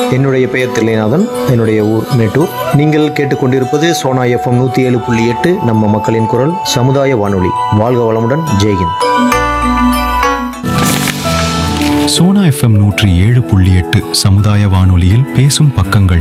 என்னுடைய பெயர் தில்லைநாதன் என்னுடைய ஊர் மேட்டூர் நீங்கள் கேட்டுக்கொண்டிருப்பது சோனா எஃப்எம் நூற்றி ஏழு புள்ளி எட்டு நம்ம மக்களின் குரல் சமுதாய வானொலி வாழ்க வளமுடன் ஜெய்ஹிந்த் சோனா எஃப்எம் நூற்றி ஏழு புள்ளி எட்டு சமுதாய வானொலியில் பேசும் பக்கங்கள்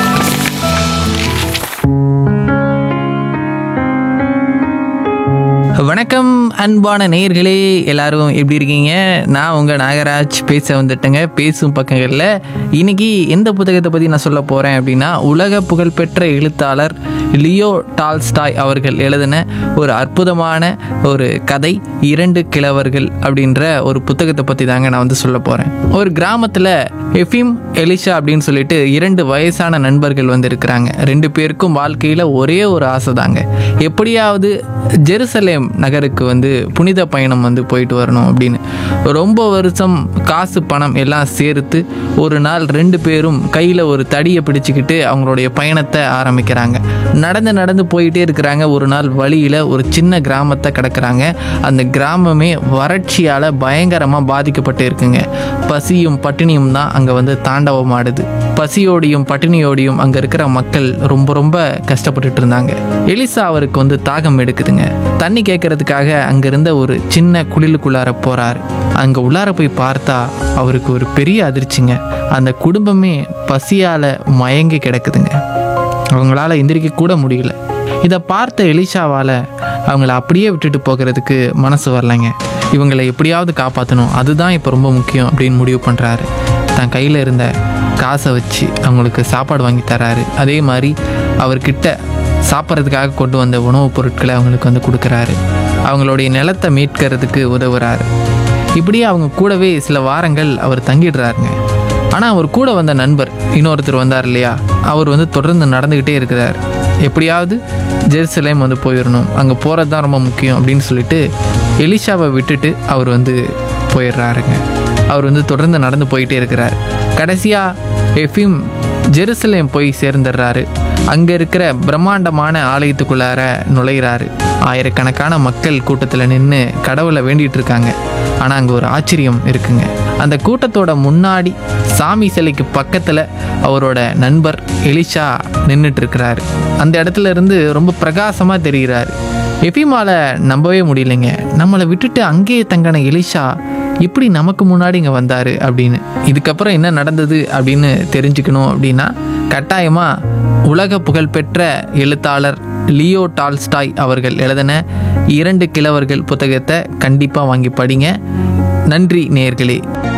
வணக்கம் அன்பான நேயர்களே எல்லாரும் எப்படி இருக்கீங்க நான் உங்கள் நாகராஜ் பேச வந்துட்டேங்க பேசும் பக்கங்களில் இன்னைக்கு எந்த புத்தகத்தை பற்றி நான் சொல்ல போகிறேன் அப்படின்னா உலக புகழ்பெற்ற எழுத்தாளர் லியோ டால்ஸ்டாய் அவர்கள் எழுதின ஒரு அற்புதமான ஒரு கதை இரண்டு கிழவர்கள் அப்படின்ற ஒரு புத்தகத்தை பற்றி தாங்க நான் வந்து சொல்ல போகிறேன் ஒரு கிராமத்தில் எஃபிம் எலிஷா அப்படின்னு சொல்லிட்டு இரண்டு வயசான நண்பர்கள் வந்து இருக்கிறாங்க ரெண்டு பேருக்கும் வாழ்க்கையில் ஒரே ஒரு ஆசை தாங்க எப்படியாவது ஜெருசலேம் நகருக்கு வந்து புனித பயணம் வந்து போயிட்டு வரணும் அப்படின்னு ரொம்ப வருஷம் காசு பணம் எல்லாம் சேர்த்து ஒரு நாள் ரெண்டு பேரும் கையில் ஒரு தடியை பிடிச்சிக்கிட்டு அவங்களுடைய பயணத்தை ஆரம்பிக்கிறாங்க நடந்து நடந்து போயிட்டே இருக்கிறாங்க ஒரு நாள் வழியில் ஒரு சின்ன கிராமத்தை கிடக்குறாங்க அந்த கிராமமே வறட்சியால் பயங்கரமாக பாதிக்கப்பட்டு இருக்குங்க பசியும் பட்டினியும் தான் அங்கே வந்து தாண்டவம் ஆடுது பசியோடையும் பட்டினியோடையும் அங்கே இருக்கிற மக்கள் ரொம்ப ரொம்ப கஷ்டப்பட்டுட்டு இருந்தாங்க எலிசா அவருக்கு வந்து தாகம் எடுக்குதுங்க தண்ணி கேட்கறதுக்காக அங்க இருந்த ஒரு சின்ன குளிலுக்குள்ளார போறாரு அங்க உள்ளார போய் பார்த்தா அவருக்கு ஒரு பெரிய அதிர்ச்சிங்க அந்த குடும்பமே பசியால மயங்கி கிடக்குதுங்க அவங்களால எந்திரிக்க கூட முடியல இதை பார்த்த எலிஷாவால் அவங்கள அப்படியே விட்டுட்டு போகிறதுக்கு மனசு வரலைங்க இவங்களை எப்படியாவது காப்பாற்றணும் அதுதான் இப்போ ரொம்ப முக்கியம் அப்படின்னு முடிவு பண்ணுறாரு தன் கையில் இருந்த காசை வச்சு அவங்களுக்கு சாப்பாடு வாங்கி தராரு அதே மாதிரி அவர்கிட்ட சாப்பிட்றதுக்காக கொண்டு வந்த உணவுப் பொருட்களை அவங்களுக்கு வந்து கொடுக்குறாரு அவங்களுடைய நிலத்தை மீட்கிறதுக்கு உதவுறாரு இப்படியே அவங்க கூடவே சில வாரங்கள் அவர் தங்கிடுறாருங்க ஆனால் அவர் கூட வந்த நண்பர் இன்னொருத்தர் வந்தார் இல்லையா அவர் வந்து தொடர்ந்து நடந்துக்கிட்டே இருக்கிறார் எப்படியாவது ஜெருசலேம் வந்து போயிடணும் அங்கே போகிறது தான் ரொம்ப முக்கியம் அப்படின்னு சொல்லிட்டு எலிஷாவை விட்டுட்டு அவர் வந்து போயிடுறாருங்க அவர் வந்து தொடர்ந்து நடந்து போயிட்டே இருக்கிறார் கடைசியாக எஃபிம் ஜெருசலேம் போய் சேர்ந்துடுறாரு அங்கே இருக்கிற பிரம்மாண்டமான ஆலயத்துக்குள்ளார நுழையிறாரு ஆயிரக்கணக்கான மக்கள் கூட்டத்தில் நின்று கடவுளை வேண்டிட்டு இருக்காங்க ஆனால் அங்கே ஒரு ஆச்சரியம் இருக்குங்க அந்த கூட்டத்தோட முன்னாடி சாமி சிலைக்கு பக்கத்தில் அவரோட நண்பர் எலிஷா நின்றுட்டு இருக்கிறாரு அந்த இடத்துல இருந்து ரொம்ப பிரகாசமாக தெரிகிறாரு எஃபிமால நம்பவே முடியலைங்க நம்மளை விட்டுட்டு அங்கேயே தங்கின எலிஷா இப்படி நமக்கு முன்னாடி இங்கே வந்தார் அப்படின்னு இதுக்கப்புறம் என்ன நடந்தது அப்படின்னு தெரிஞ்சுக்கணும் அப்படின்னா கட்டாயமாக உலக புகழ்பெற்ற எழுத்தாளர் லியோ டால்ஸ்டாய் அவர்கள் எழுதின இரண்டு கிழவர்கள் புத்தகத்தை கண்டிப்பாக வாங்கி படிங்க நன்றி நேயர்களே